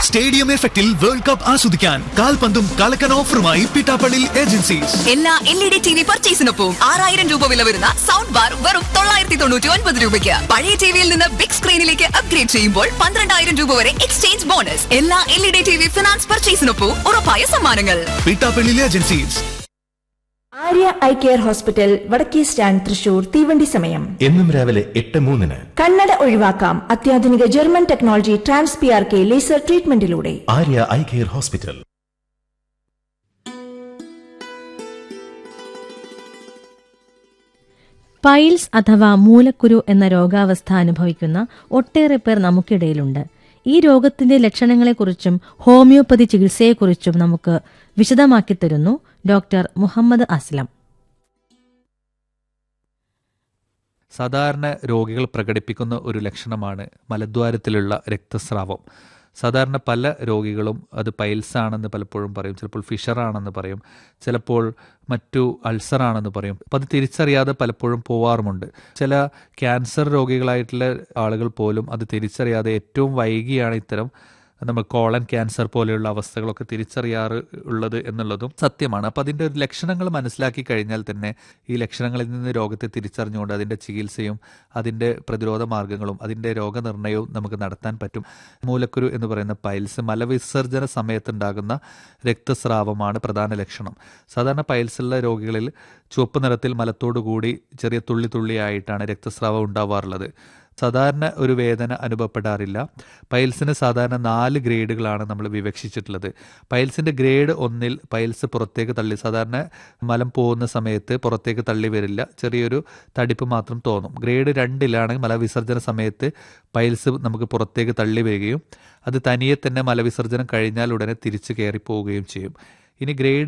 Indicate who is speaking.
Speaker 1: stadium എഫക്റ്റിൽ world cup ആസ്വദിക്കാൻ കാൽപന്തും കളക്കൻ ഓഫറുമായി പിട്ടാപ്പള്ളി ഏജൻസീസ്
Speaker 2: എല്ലാ L E D T V പർച്ചേസിനൊപ്പം ആറായിരം രൂപ വില വരുന്ന സൗണ്ട് ബാർ വെറും തൊള്ളായിരത്തി തൊണ്ണൂറ്റി ഒൻപത് രൂപയ്ക്ക് പഴയ ടിവിയിൽ നിന്ന് ബിഗ് സ്ക്രീനിലേക്ക് അപ്ഗ്രേഡ് ചെയ്യുമ്പോൾ പന്ത്രണ്ടായിരം രൂപ വരെ എക്സ്ചേഞ്ച് ബോണസ് എല്ലാ L E D T V finance പർച്ചേസിനൊപ്പം ഉറപ്പായ സമ്മാനങ്ങൾ
Speaker 1: Pittappally agencies
Speaker 3: Arya eye care hospital വടക്കേ സ്റ്റാൻഡ് തൃശൂർ തീവണ്ടി സമയം
Speaker 4: എന്നും രാവിലെ എട്ട് മൂന്നിന്
Speaker 3: കണ്ണട ഒഴിവാക്കാം അത്യാധുനിക German technology trans P R K laser ട്രീറ്റ്മെന്റിലൂടെ
Speaker 4: Arya eye care hospital
Speaker 5: piles അഥവാ മൂലക്കുരു എന്ന രോഗാവസ്ഥ അനുഭവിക്കുന്ന ഒട്ടേറെ പേർ നമുക്കിടയിലുണ്ട് ഈ രോഗത്തിന്റെ ലക്ഷണങ്ങളെക്കുറിച്ചും ഹോമിയോപ്പതി ചികിത്സയെക്കുറിച്ചും നമുക്ക് വിശദമാക്കി തരുന്നു ഡോക്ടർ മുഹമ്മദ് അസ്ലം
Speaker 6: സാധാരണ രോഗികൾ പ്രകടിപ്പിക്കുന്ന ഒരു ലക്ഷണമാണ് മലദ്വാരത്തിലുള്ള രക്തസ്രാവം സാധാരണ പല രോഗികളും അത് പൈൽസ് ആണെന്ന് പലപ്പോഴും പറയും ചിലപ്പോൾ ഫിഷർ ആണെന്ന് പറയും ചിലപ്പോൾ മറ്റു അൾസർ ആണെന്ന് പറയും അപ്പം അത് തിരിച്ചറിയാതെ പലപ്പോഴും പോവാറുമുണ്ട് ചില ക്യാൻസർ രോഗികളായിട്ടുള്ള ആളുകൾ പോലും അത് തിരിച്ചറിയാതെ ഏറ്റവും വൈകിയാണ് ഇത്തരം നമ്മൾ കോളൻ ക്യാൻസർ പോലെയുള്ള അവസ്ഥകളൊക്കെ തിരിച്ചറിയാറ് ഉള്ളത് എന്നുള്ളതും സത്യമാണ് അപ്പം അതിൻ്റെ ഒരു ലക്ഷണങ്ങൾ മനസ്സിലാക്കി കഴിഞ്ഞാൽ തന്നെ ഈ ലക്ഷണങ്ങളിൽ നിന്ന് രോഗത്തെ തിരിച്ചറിഞ്ഞുകൊണ്ട് അതിൻ്റെ ചികിത്സയും അതിൻ്റെ പ്രതിരോധ മാർഗങ്ങളും അതിൻ്റെ രോഗനിർണയവും നമുക്ക് നടത്താൻ പറ്റും മൂലക്കുരു എന്ന് പറയുന്ന പൈൽസ് മലവിസർജന സമയത്തുണ്ടാകുന്ന രക്തസ്രാവമാണ് പ്രധാന ലക്ഷണം സാധാരണ പൈൽസുള്ള രോഗികളിൽ ചുവപ്പ് നിറത്തിൽ മലത്തോടു കൂടി ചെറിയ തുള്ളി തുള്ളിയായിട്ടാണ് രക്തസ്രാവം ഉണ്ടാവാറുള്ളത് സാധാരണ ഒരു വേദന അനുഭവപ്പെടാറില്ല പൈൽസിന് സാധാരണ നാല് ഗ്രേഡുകളാണ് നമ്മൾ വിവക്ഷിച്ചിട്ടുള്ളത് പൈൽസിന്റെ ഗ്രേഡ് ഒന്നിൽ പൈൽസ് പുറത്തേക്ക് തള്ളി സാധാരണ മലം പോകുന്ന സമയത്ത് പുറത്തേക്ക് തള്ളി വരില്ല ചെറിയൊരു തടിപ്പ് മാത്രം തോന്നും ഗ്രേഡ് രണ്ടിലാണ് മലവിസർജന സമയത്ത് പൈൽസ് നമുക്ക് പുറത്തേക്ക് തള്ളി വരികയും അത് തനിയെ തന്നെ മലവിസർജനം കഴിഞ്ഞാൽ ഉടനെ തിരിച്ചു കയറി പോവുകയും ചെയ്യും ഇനി ഗ്രേഡ്